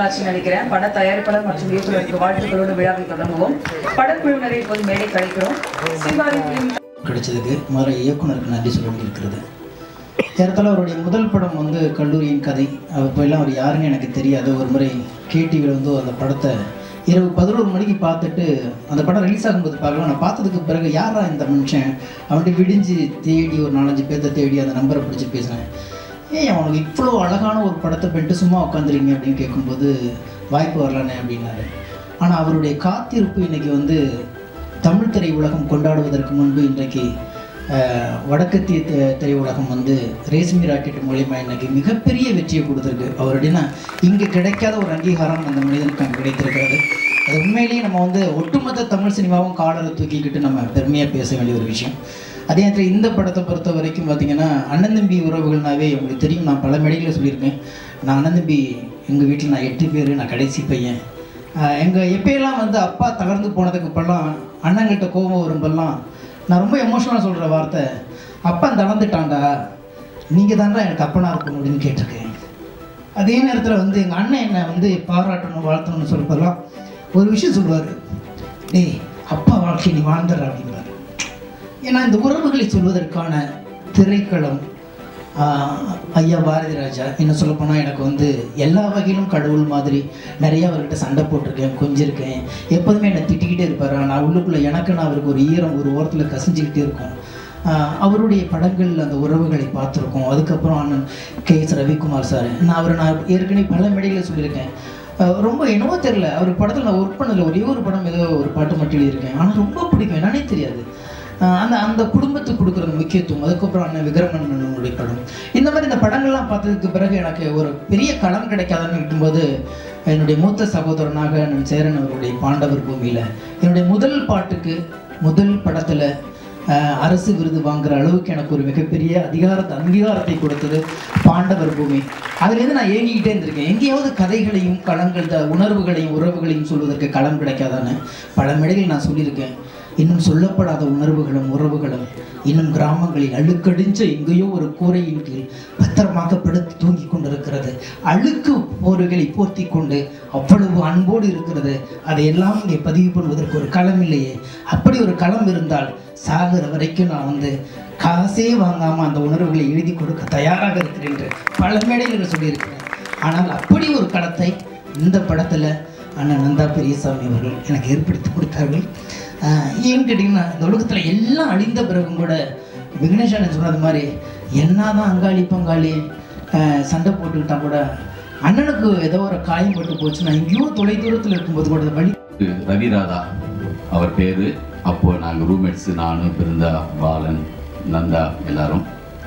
காட்சி நடிக்கிறேன் பட தயாரிப்பாளர் மற்றும் இயக்குநருக்கு வாழ்த்துக்களோடு விழாவை தொடங்குவோம் படக்குழுவினரை இப்போது மேடை கழிக்கிறோம் சிவாரி film கிடைச்சதுக்கு முதல்ல இயக்குனருக்கு நன்றி சொல்ல வேண்டியிருக்கிறது ஏறத்தாழ அவருடைய முதல் படம் வந்து கல்லூரியின் கதை அப்போ எல்லாம் அவர் யாருன்னு எனக்கு தெரியாது ஒரு முறை கேடிவியில் வந்து அந்த படத்தை இரவு பதினோரு மணிக்கு பார்த்துட்டு அந்த படம் ரிலீஸ் ஆகும்போது பார்க்கலாம் நான் பார்த்ததுக்கு பிறகு யாரா இந்த மனுஷன் அவன்கிட்ட விடிஞ்சு தேடி ஒரு நாலஞ்சு பேர்த்த தேடி அந்த நம்பரை பிடிச்சி பேசினேன் ஏன் அவனுக்கு இவ்வளோ அழகான ஒரு படத்தை பண்ணிட்டு சும்மா உட்காந்துருங்க அப்படின்னு கேட்கும்போது வாய்ப்பு வரலானே அப்படின்னாரு ஆனால் அவருடைய காத்திருப்பு இன்னைக்கு வந்து தமிழ் திரை உலகம் கொண்டாடுவதற்கு முன்பு இன்றைக்கு அஹ், வடக்கத்திய தி- திரையுலகம் வந்து ரேஷ்மி ராக்கெட் மூலியமா இன்னைக்கு மிகப்பெரிய வெற்றியை கொடுத்துருக்கு அவருடைய இங்கே கிடைக்காத ஒரு அங்கீகாரம் அந்த மனிதனுக்கு அங்கே கிடைத்திருக்கிறது அது உண்மையிலேயே நம்ம வந்து ஒட்டுமொத்த தமிழ் சினிமாவும் காலரை தூக்கிக்கிட்டு நம்ம பெருமையாக பேச வேண்டிய ஒரு விஷயம் அதே நேரத்தில் இந்த படத்தை பொறுத்த வரைக்கும் பார்த்தீங்கன்னா அண்ணன் தம்பி உறவுகள்னாவே உங்களுக்கு தெரியும் நான் பல மேடைகளில் சொல்லியிருக்கேன் நான் அண்ணன் தம்பி எங்கள் வீட்டில் நான் எட்டு பேர் நான் கடைசி பையன் எங்கள் எப்பயெல்லாம் வந்து அப்பா தகர்ந்து போனதுக்கு அப்பெல்லாம் அண்ணங்கிட்ட கோபம் வரும்போதெல்லாம் நான் ரொம்ப எமோஷனலாக சொல்கிற வார்த்தை அப்பன் தளர்ந்துட்டான்டா நீங்கள் தான்டா எனக்கு அப்பனா இருக்கணும் அப்படின்னு கேட்டிருக்கேன் அதே நேரத்தில் வந்து எங்கள் அண்ணன் என்னை வந்து பாராட்டணும் வாழ்த்தணும்னு சொல்றதெல்லாம் ஒரு விஷயம் சொல்லுவார் டேய் அப்பா வாழ்க்கை நீ வாழ்ந்துடுற அப்படிம்பாரு ஏன்னா இந்த உறவுகளை சொல்வதற்கான திரைக்களம் ஆஹ், ஐயா பாரதி ராஜா என்ன சொல்லப்போனால் எனக்கு வந்து எல்லா வகையிலும் கடவுள் மாதிரி நிறைய அவர்கிட்ட சண்டை போட்டிருக்கேன் கொஞ்சிருக்கேன் எப்போதுமே என்னை திட்டிக்கிட்டே இருப்பார் நான் உள்ளுக்குள்ளே எனக்குன்னு அவருக்கு ஒரு ஈரம் ஒரு ஓரத்தில் கசிஞ்சுக்கிட்டே இருக்கும் ஆஹ், அவருடைய படங்கள் அந்த உறவுகளை பார்த்துருக்கோம் அதுக்கப்புறம் அண்ணன் கே எஸ் ரவிக்குமார் சார் நான் அவரை நான் ஏற்கனவே பல மேடைகளில் சொல்லியிருக்கேன் அஹ் ரொம்ப என்னவோ தெரில அவர் படத்தில் நான் ஒர்க் பண்ணல ஒரே ஒரு படம் ஏதோ ஒரு பாட்டு மட்டும் எழுதியிருக்கேன் ஆனால் ரொம்ப பிடிக்கும் என்னன்னே தெரியாது அஹ் அந்த அந்த குடும்பத்துக்கு கொடுக்குற முக்கியத்துவம் அதுக்கப்புறம் அண்ணன் விக்ரமண்ணனுடைய படம் இந்த மாதிரி இந்த படங்கள்லாம் பார்த்ததுக்கு பிறகு எனக்கு ஒரு பெரிய களம் கிடைக்காதுன்னு இருக்கும்போது என்னுடைய மூத்த சகோதரனாக அண்ணன் சேரன் அவருடைய பாண்டவர் பூமியில் என்னுடைய முதல் பாட்டுக்கு முதல் படத்தில் அஹ் அரசு விருது வாங்குற அளவுக்கு எனக்கு ஒரு மிகப்பெரிய அதிகாரத்தை அங்கீகாரத்தை கொடுத்தது பாண்டவர் பூமி அதுலேருந்து நான் ஏங்கிக்கிட்டே இருந்திருக்கேன் எங்கேயாவது கதைகளையும் களங்கள் த- உணர்வுகளையும் உறவுகளையும் சொல்வதற்கு களம் கிடைக்காதான்னு பல மேடைகள் நான் சொல்லியிருக்கேன் இன்னும் சொல்லப்படாத உணர்வுகளும் உறவுகளும் இன்னும் கிராமங்களில் அழுக்கடிஞ்ச எங்கேயோ ஒரு கூரையின் கீழ் பத்திரமாக படுத்து தூங்கி கொண்டிருக்கிறது அழுக்கு போர்களை போர்த்தி கொண்டு அவ்வளவு அன்போடு இருக்கிறது அதையெல்லாம் இங்கே பதிவு பண்ணுவதற்கு ஒரு களம் இல்லையே அப்படி ஒரு களம் இருந்தால் சாகிற வரைக்கும் நான் வந்து காசே வாங்காமல் அந்த உணர்வுகளை எழுதி கொடுக்க தயாராக இருக்கிறேன் என்று பல மேடைகளில் சொல்லியிருக்கிறேன் ஆனால் அப்படி ஒரு களத்தை இந்த படத்தில் அண்ணன் நந்தா பெரியசாமி அவர்கள் எனக்கு ஏற்படுத்தி கொடுத்தார்கள் ஆஹ் ஏன்னு கேட்டிங்கன்னா இந்த உலகத்தில் எல்லாம் அழிந்த பிறகும் கூட விக்னேஷன் சொன்னது மாதிரி என்னதான் அங்காளி பங்காளி ஆஹ் சண்டை போட்டுக்கிட்டா கூட அண்ணனுக்கு ஏதோ ஒரு காயம் பட்டு போச்சுன்னா எங்கேயோ தொலை தூரத்தில் இருக்கும்போது கூட அந்த வலி ரவிராதா அவர் பேர் அப்போ நாங்கள் ரூம்மேட்ஸு நானும் பிருந்தா பாலன் நந்தா எல்லாரும்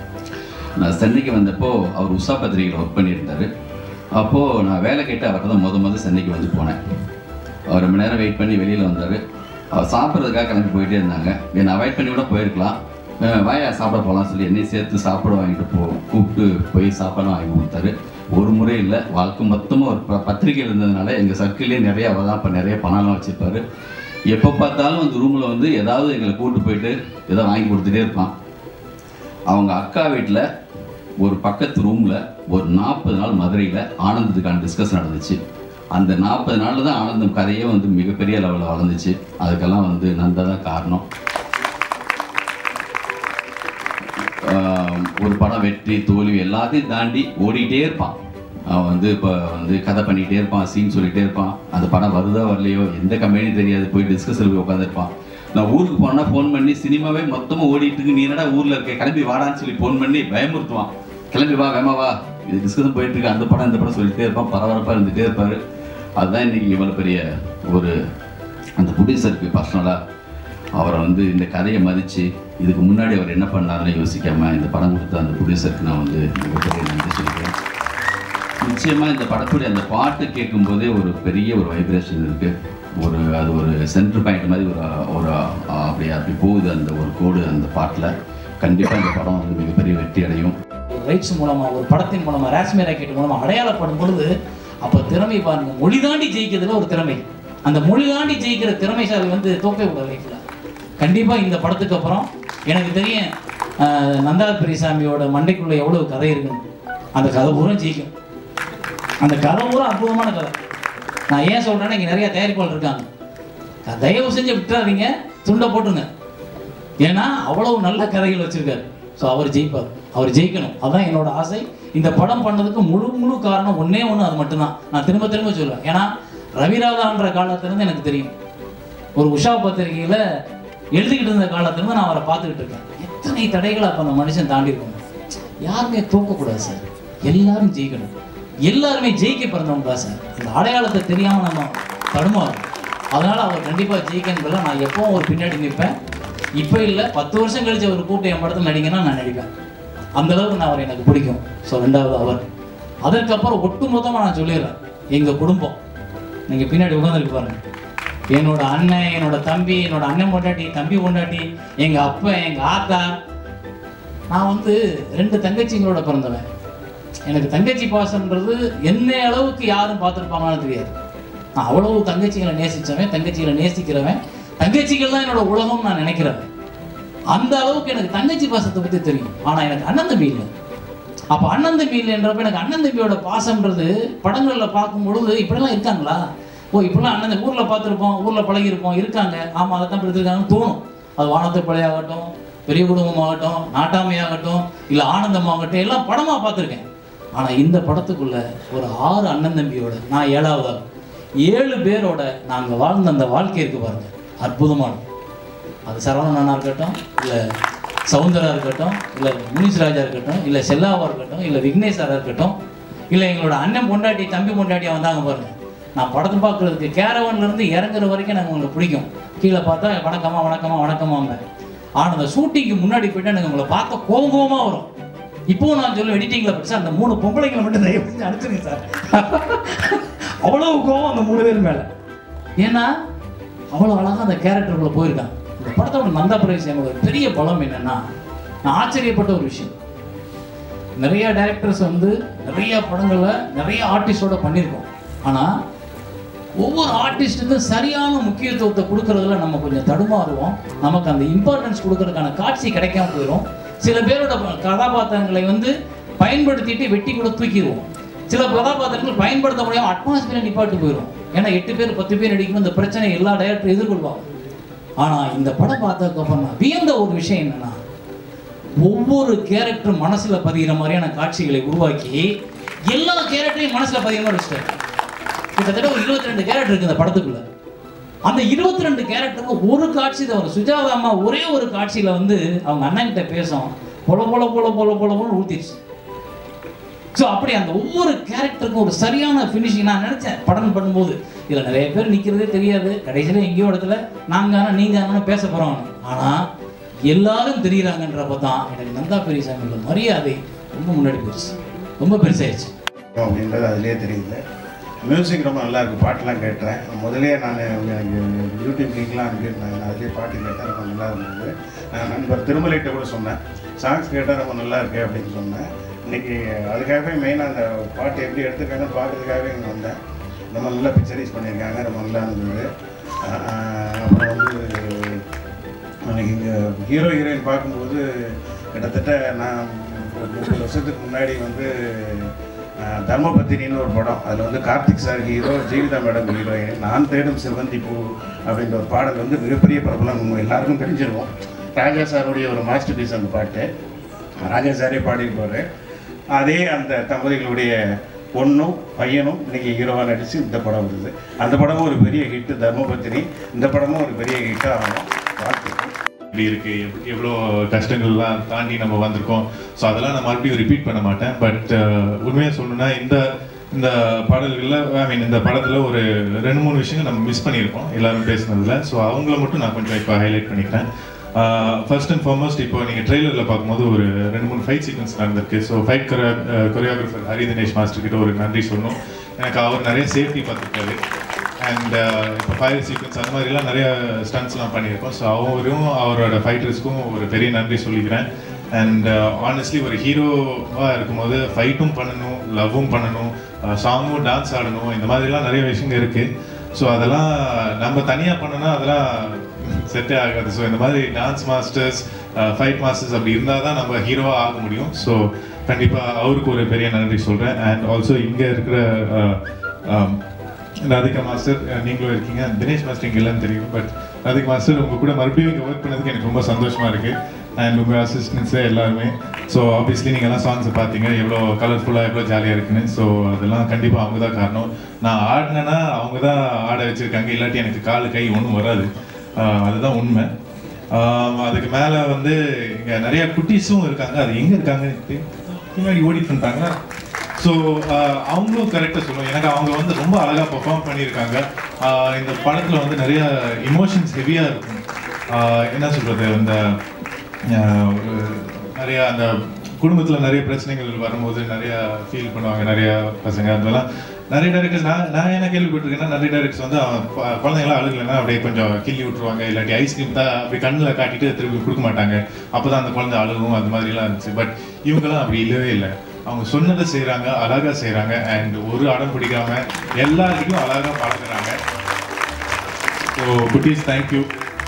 நான் சென்னைக்கு வந்தப்போ அவர் உஷா பத்திரிகையில் ஒர்க் பண்ணியிருந்தார் அப்போது நான் வேலை கேட்டு அவர் தான் முத முத சென்னைக்கு வந்து போனேன் அவர் ரொம்ப நேரம் வெயிட் பண்ணி வெளியில் வந்தார் அவர் சாப்பிட்றதுக்காக கிளம்பி போயிட்டே இருந்தாங்க என்னை அவாய்ட் பண்ணி கூட போயிருக்கலாம் அஹ் வாயா சாப்பிட போகலாம் சொல்லி என்னையும் சேர்த்து சாப்பிட வாங்கிட்டு போ கூப்பிட்டு போய் சாப்பாடு வாங்கி கொடுத்தாரு ஒரு முறை இல்லை வாழ்க்கை மொத்தமாக ஒரு ப- பத்திரிக்கை இருந்ததுனால எங்கள் சர்க்கிள்லேயே நிறைய அவர் தான் இப்போ நிறைய பணம்லாம் வச்சுருப்பாரு எப்போ பார்த்தாலும் அந்த ரூமில் வந்து ஏதாவது எங்களை கூப்பிட்டு போயிட்டு ஏதோ வாங்கி கொடுத்துட்டே இருப்பான் அவங்க அக்கா வீட்டில் ஒரு பக்கத்து ரூமில் ஒரு நாற்பது நாள் மதுரையில் ஆனந்தத்துக்கான டிஸ்கஸ் நடந்துச்சு அந்த நாற்பது நாளில் தான் ஆனந்தம் கதையே வந்து மிகப்பெரிய லெவலில் வளர்ந்துச்சு அதுக்கெல்லாம் வந்து நந்தா தான் காரணம் ஆஹ் ஒரு படம் வெற்றி தோல்வி எல்லாத்தையும் தாண்டி ஓடிக்கிட்டே இருப்பான் அவன் வந்து இப்போ வந்து கதை பண்ணிக்கிட்டே இருப்பான் சீன் சொல்லிகிட்டே இருப்பான் அந்த படம் வருதா வரலையோ எந்த கம்பெனியும் தெரியாது போய் டிஸ்கஸில் போய் உட்காந்துருப்பான் நான் ஊருக்கு போனால் ஃபோன் பண்ணி சினிமாவே மொத்தமாக ஓடிட்டு இருக்கு நீ என்னடா ஊரில் இருக்க கிளம்பி வாடான்னு சொல்லி ஃபோன் பண்ணி பயமுறுத்துவான் கிளம்பி வா வேமா வா இது டிஸ்கஷன் போயிட்டு இருக்கு அந்த படம் இந்த படம் சொல்லிட்டே இருப்பான் பரபரப்பாக இருந்துகிட்டே இருப்பார் அதுதான் இன்னைக்கு இவ்வளோ பெரிய ஒரு அந்த ப்ரொடியூசருக்கு பர்சனலாக அவரை வந்து இந்த கதையை மதித்து இதுக்கு முன்னாடி அவர் என்ன பண்ணாருன்னு யோசிக்காமல் இந்த படம் கொடுத்த அந்த ப்ரொடியூசருக்கு நான் வந்து மிகப்பெரிய நன்றி சொல்லிக்கிறேன் நிச்சயமாக இந்த படத்துடைய அந்த பாட்டு கேட்கும்போதே ஒரு பெரிய ஒரு வைப்ரேஷன் இருக்குது ஒரு அது ஒரு சென்டர் பாயிண்ட் மாதிரி ஒரு ஒரு அப்படி அப்படி போகுது அந்த ஒரு கோடு அந்த பாட்டில் கண்டிப்பாக இந்த படம் வந்து மிகப்பெரிய வெற்றி அடையும் ஒரு ரைட்ஸ் மூலமா ஒரு படத்தின் மூலமா ராஸ்மே ராக்கெட் மூலமா அடையாளப்படும் பொழுது அப்போ திறமை பாருங்க மொழி தாண்டி ஜெயிக்கிறதுல ஒரு திறமை அந்த மொழி தாண்டி ஜெயிக்கிற திறமைசாலி வந்து தோக்கவே விட லைஃப்ல கண்டிப்பா இந்த படத்துக்கு அப்புறம் எனக்கு தெரியும் ஆஹ், நந்தா பெரியசாமியோட மண்டைக்குள்ள எவ்வளவு கதை இருக்குன்னு அந்த கதை பூரா ஜெயிக்கும் அந்த கதை பூரா அற்புதமான கதை நான் ஏன் சொல்றேன்னா இங்க நிறைய தயாரிப்பாளர் இருக்காங்க தயவு செஞ்சு விட்டுறாதீங்க துண்டை போட்டுங்க ஏன்னா அவ்வளவு நல்ல கதைகள் வச்சிருக்காரு ஸோ அவர் ஜெயிப்பார் அவர் ஜெயிக்கணும் அதான் என்னோட ஆசை இந்த படம் பண்ணதுக்கு முழு முழு காரணம் ஒண்ணே ஒன்று அது மட்டும்தான் நான் திரும்ப திரும்ப சொல்லுவேன் ஏன்னா ரவிராதான்ற காலத்துலேருந்து எனக்கு தெரியும் ஒரு உஷா பத்திரிகையில் எழுதிக்கிட்டு இருந்த காலத்துலேருந்து நான் அவரை பார்த்துக்கிட்டு இருக்கேன் எத்தனை தடைகளை அப்போ அந்த மனுஷன் தாண்டி இருக்கணும் யாருமே தூக்கக்கூடாது சார் எல்லாரும் ஜெயிக்கணும் எல்லாருமே ஜெயிக்க பிறந்தவங்க சார் இந்த அடையாளத்தை தெரியாமல் நம்ம தடுமாறும் அதனால அவர் கண்டிப்பாக ஜெயிக்கணுங்கள நான் எப்பவும் ஒரு பின்னாடி நிற்பேன் இப்போ இல்லை பத்து வருஷம் கழிச்சு அவர் கூப்பிட்டு என் படத்தில் நடிங்கன்னா நான் நடிப்பேன் அந்த அளவுக்கு நான் அவர் எனக்கு பிடிக்கும் ஸோ ரெண்டாவது அவர் அதற்கப்புறம் ஒட்டுமொத்தமாக நான் சொல்லிடுறேன் எங்கள் குடும்பம் நீங்கள் பின்னாடி உட்காந்துருக்கு பாருங்க என்னோட அண்ணன் என்னோட தம்பி என்னோட அண்ணன் பொண்டாட்டி தம்பி பொண்டாட்டி எங்கள் அப்பா எங்கள் ஆத்தா நான் வந்து ரெண்டு தங்கச்சிங்களோட பிறந்தவன் எனக்கு தங்கச்சி பாசம்ன்றது என்ன அளவுக்கு யாரும் பார்த்துருப்பாங்கன்னு தெரியாது நான் அவ்வளவு தங்கச்சிகளை நேசிச்சவன் தங்கச்சிகளை நேசிக்கிறவன் தங்கச்சிகள் தான் என்னோட உலகம் நான் நினைக்கிறவன் அந்த அளவுக்கு எனக்கு தங்கச்சி பாசத்தை பற்றி தெரியும் ஆனால் எனக்கு அண்ணன் தம்பி இல்லை அப்போ அண்ணன் தம்பி இல்லைன்றப்ப எனக்கு அண்ணன் தம்பியோட பாசம்ன்றது படங்களில் பார்க்கும் பொழுது இப்படிலாம் இருக்காங்களா ஓ இப்படிலாம் அண்ணன் தம்பி ஊரில் பார்த்துருப்போம் ஊரில் பழகியிருப்போம் இருக்காங்க ஆமாம் அதை தான் எடுத்துருக்காங்கன்னு தோணும் அது வானத்து பழையாகட்டும் பெரிய குடும்பமாகட்டும் நாட்டாமையாகட்டும் இல்லை ஆனந்தமாகட்டும் எல்லாம் படமாக பார்த்துருக்கேன் ஆனால் இந்த படத்துக்குள்ள ஒரு ஆறு அண்ணன் தம்பியோட நான் ஏழாவது ஆள். ஏழு பேரோட நாங்கள் வாழ்ந்த அந்த வாழ்க்கை இருக்கு பாருங்க அற்புதமானது அது சரவணனா இருக்கட்டும் இல்லை சவுந்தரா இருக்கட்டும் இல்லை முனிஸ்ராஜா இருக்கட்டும் இல்லை செல்லாவா இருக்கட்டும் இல்லை விக்னேஸ்வரா இருக்கட்டும் இல்லை எங்களோட அண்ணன் பொண்டாட்டி தம்பி பொண்டாட்டியா வந்தாங்க பாருங்க நான் படத்தை பார்க்குறதுக்கு கேரவன்ல இருந்து இறங்குற வரைக்கும் எனக்கு உங்களுக்கு பிடிக்கும் கீழே பார்த்தா வணக்கமா வணக்கமா வணக்கமாங்க ஆனால் அந்த ஷூட்டிங்க்கு முன்னாடி போயிட்டு எனக்கு உங்களை பார்க்க கோபம் கோபமா வரும் இப்போவும் நான் சொல்லுவேன் எடிட்டிங்கில் படிச்சா அந்த மூணு பொம்பளைங்களை மட்டும் தயவு செஞ்சு அனுப்பிச்சிருங்க சார் அவ்வளவு கோபம் அந்த மூணு பேர் மேலே ஏன்னா அவ்வளோ அழகாக அந்த கேரக்டருக்குள்ள போயிருக்காங்க இந்த படத்தோட நந்தா பிரவேசியங்களோட பெரிய பலம் என்னன்னா நான் ஆச்சரியப்பட்ட ஒரு விஷயம் நிறைய டைரக்டர்ஸ் வந்து நிறைய படங்களை நிறைய ஆர்டிஸ்டோட பண்ணியிருக்கோம் ஆனால் ஒவ்வொரு ஆர்டிஸ்ட்டுக்கும் சரியான முக்கியத்துவத்தை கொடுக்கறதுல நம்ம கொஞ்சம் தடுமாறுவோம் நமக்கு அந்த இம்பார்ட்டன்ஸ் கொடுக்கறதுக்கான காட்சி கிடைக்காம போயிடும் சில பேரோட கதாபாத்திரங்களை வந்து பயன்படுத்திட்டு வெட்டி கூட தூக்கிடுவோம் சில கதாபாத்திரங்கள் பயன்படுத்த முடியாம அட்மாஸ்பியரை நிப்பாட்டு போயிடும் ஏன்னா எட்டு பேர் பத்து பேர் நடிக்கணும் இந்த பிரச்சனை எல்லா டைரக்டரும் எதிர்கொள்வாங்க ஆனா இந்த படம் பார்த்ததுக்கு அப்புறம் நான் வியந்த ஒரு விஷயம் என்னன்னா ஒவ்வொரு கேரக்டரும் மனசுல பதிகிற மாதிரியான காட்சிகளை உருவாக்கி எல்லா கேரக்டரையும் மனசுல பதிகிற மாதிரி வச்சுட்டாரு கிட்டத்தட்ட ஒரு இருபத்தி ரெண்டு கேரக்டர் இருக்கு இந்த படத்துக்குள்ள அந்த இருபத்தி ரெண்டு கேரக்டருக்கு ஒரு காட்சி தான் வரும் சுஜாதா அம்மா ஒரே ஒரு காட்சியில வந்து அவங்க அண்ணன் கிட்ட பேசும் பொல பொல பொல பொல பொல பொல ஊத்திடுச்சு ஸோ அப்படி அந்த ஒவ்வொரு கேரக்டருக்கும் ஒரு சரியான ஃபினிஷிங் நான் நினைச்சேன் படம் பண்ணும்போது இதில் நிறைய பேர் நிற்கிறதே தெரியாது கடைசியில் எங்கேயோ இடத்துல நாங்க ஆனால் நீங்க ஆனால் பேச போகிறோம் ஆனால் எல்லாரும் தெரியுறாங்கன்றப்ப தான் எனக்கு நந்தா பெரியசாமியோட மரியாதை ரொம்ப முன்னாடி போயிடுச்சு ரொம்ப பெருசாயிடுச்சு அப்படின்றது அதுலேயே தெரியுது மியூசிக் ரொம்ப நல்லா இருக்கு பாட்டெலாம் கேட்டேன் முதலே நான் எனக்கு யூடியூப் லிங்க்லாம் அனுப்பியிருந்தாங்க நான் அதுலேயே பாட்டு கேட்டேன் ரொம்ப நல்லா இருந்தது நான் நண்பர் திருமலைகிட்ட கூட சொன்னேன் சாங்ஸ் கேட்டால் ரொம்ப நல்லா இருக்கு அப்படின்னு சொன்னேன் இன்னைக்கு அதுக்காகவே மெயினாக அந்த பாட்டு எப்படி எடுத்துருக்காங்கன்னு பார்க்கறதுக்காகவே இங்கே வந்தேன் ரொம்ப நல்லா பிக்சரைஸ் பண்ணியிருக்காங்க ரொம்ப நல்லா இருந்தது ஆஹ் அப்புறம் வந்து எனக்கு இங்கே ஹீரோ ஹீரோயின் பார்க்கும்போது கிட்டத்தட்ட நான் ஒரு முப்பது வருஷத்துக்கு முன்னாடி வந்து அஹ், தர்மபத்தினின்னு ஒரு படம் அதில் வந்து Karthik sir hero Jeevitha madam heroine Naan Thedum செவ்வந்தி பூ அப்படின்ற ஒரு பாடல் வந்து மிகப்பெரிய பிரபலம் உங்க எல்லாருக்கும் தெரிஞ்சிருக்கும் ராஜா சாருடைய ஒரு மாஸ்டர் பீஸ் அந்த பாட்டு ராஜா சாரே பாடியிருப்பாரு அதே அந்த தம்பதிகளுடைய பொண்ணும் பையனும் இன்னைக்கு ஹீரோவாக நடித்து இந்த படம் வருது அந்த படமும் ஒரு பெரிய ஹிட்டு தர்மபத்தினி இந்த படமும் ஒரு பெரிய ஹிட்டாக ஆகும் வாழ்த்துக்கள் இப்படி இருக்கு எவ்- எவ்வளோ கஷ்டங்கள்லாம் தாண்டி நம்ம வந்திருக்கோம் ஸோ அதெல்லாம் நான் மறுபடியும் ரிப்பீட் பண்ண மாட்டேன் பட் உண்மையாக சொல்லணும்னா இந்த இந்த பாடல்களில் ஐ மீன் இந்த படத்தில் ஒரு ரெண்டு மூணு விஷயங்கள் நம்ம மிஸ் பண்ணியிருக்கோம் எல்லாரும் பேசுனதுல ஸோ அவங்கள மட்டும் நான் கொஞ்சம் இப்போ ஹைலைட் பண்ணிக்கிறேன் ஃபர்ஸ்ட் அண்ட் ஃபார்மோஸ்ட் இப்போ நீங்கள் ட்ரெய்லரில் பார்க்கும்போது ஒரு ரெண்டு மூணு ஃபைட் சீக்வன்ஸ் நடந்திருக்கு so fight choreographer Hari Dinesh master கிட்ட ஒரு நன்றி சொல்லணும் எனக்கு அவர் நிறைய சேஃப்டி பார்த்துருக்காரு அண்ட் இப்போ ஃபயர் சீக்வன்ஸ் அந்த மாதிரிலாம் நிறைய ஸ்டன்ஸ்லாம் பண்ணியிருக்கோம் ஸோ அவரும் அவரோட ஃபைட்டர்ஸ்க்கும் ஒரு பெரிய நன்றி சொல்லிக்கிறேன் அண்ட் ஆனஸ்ட்லி ஒரு ஹீரோவாக இருக்கும்போது ஃபைட்டும் பண்ணணும் லவ்வும் பண்ணணும் சாங்கும் டான்ஸ் ஆடணும் இந்த மாதிரிலாம் நிறைய விஷயங்கள் இருக்குது ஸோ அதெல்லாம் நம்ம தனியாக பண்ணோன்னா அதெல்லாம் செட்டே ஆகாது ஸோ இந்த மாதிரி டான்ஸ் மாஸ்டர்ஸ் ஃபைட் மாஸ்டர்ஸ் அப்படி இருந்தால் தான் நம்ம ஹீரோவாக ஆக முடியும் ஸோ கண்டிப்பாக அவருக்கு ஒரு பெரிய நன்றி சொல்கிறேன் அண்ட் ஆல்சோ இங்கே இருக்கிற ராதிகா மாஸ்டர் அஹ், நீங்களும் இருக்கீங்க தினேஷ் மாஸ்டர் இங்கே இல்லைன்னு தெரியும் பட் ராதிகா மாஸ்டர் உங்க கூட மறுபடியும் இங்கே ஒர்க் பண்ணதுக்கு எனக்கு ரொம்ப சந்தோஷமா இருக்கு அண்ட் உங்கள் அசிஸ்டன்ஸு எல்லாருமே ஸோ ஆப்வியஸ்லி நீங்கள் எல்லாம் சாங்ஸை பார்த்தீங்க எவ்வளோ கலர்ஃபுல்லாக எவ்வளோ ஜாலியாக இருக்குன்னு ஸோ அதெல்லாம் கண்டிப்பாக அவங்க தான் காரணம் நான் ஆடினேன்னா அவங்க தான் ஆட வச்சுருக்காங்க இல்லாட்டி எனக்கு கால் கை ஒன்றும் வராது ஆஹ் அதுதான் உண்மை ஆஹ் அதுக்கு மேலே வந்து இங்கே நிறைய குட்டீஸும் இருக்காங்க அது எங்கே இருக்காங்க பின்னாடி ஓடிட்டு இருந்தாங்க ஸோ அவங்களும் கரெக்டாக சொல்லுவோம் எனக்கு அவங்க வந்து ரொம்ப அழகாக பெர்ஃபார்ம் பண்ணியிருக்காங்க ஆஹ் இந்த படத்தில் வந்து நிறைய இமோஷன்ஸ் ஹெவியாக இருக்கும் ஆஹ் என்ன சொல்கிறது அந்த ஆஹ் ஒரு நிறைய அந்த குடும்பத்தில் நிறைய பிரச்சனைகள் வரும்போது நிறைய ஃபீல் பண்ணுவாங்க நிறைய பசங்க அதெல்லாம் நிறைய டேரக்டர்ஸ் நான் நான் என்ன கேள்விப்பட்டிருக்கேன்னா நிறைய டேரக்டர்ஸ் வந்து அவன் ப- குழந்தைங்களாம் அழுகலைன்னா அப்படியே கொஞ்சம் கிள்ளி விட்டுருவாங்க இல்லாட்டி ஐஸ்கிரீம் தான் அப்படி கண்ணில் காட்டிட்டு திருப்பி கொடுக்க மாட்டாங்க அப்போ தான் அந்த குழந்தை அழுகும் அது மாதிரிலாம் இருந்துச்சு பட் இவங்கெல்லாம் அப்படி இல்லவே இல்லை அவங்க சொன்னதை செய்கிறாங்க அழகாக செய்கிறாங்க அண்ட் ஒரு அடம் பிடிக்காம எல்லாருக்கும் அழகாக பழகுறாங்க ஸோ குட்டீஸ் தேங்க்யூ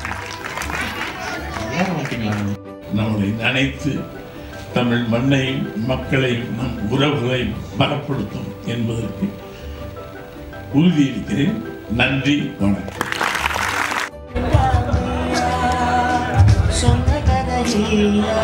நம்மளை நினைத்து தமிழ் மண்ணையும் மக்களையும் நம் உறவுகளையும் பலப்படுத்தும் என்பதற்கு உறுதியளிக்கிறேன் நன்றி வணக்கம் சொந்த கதையா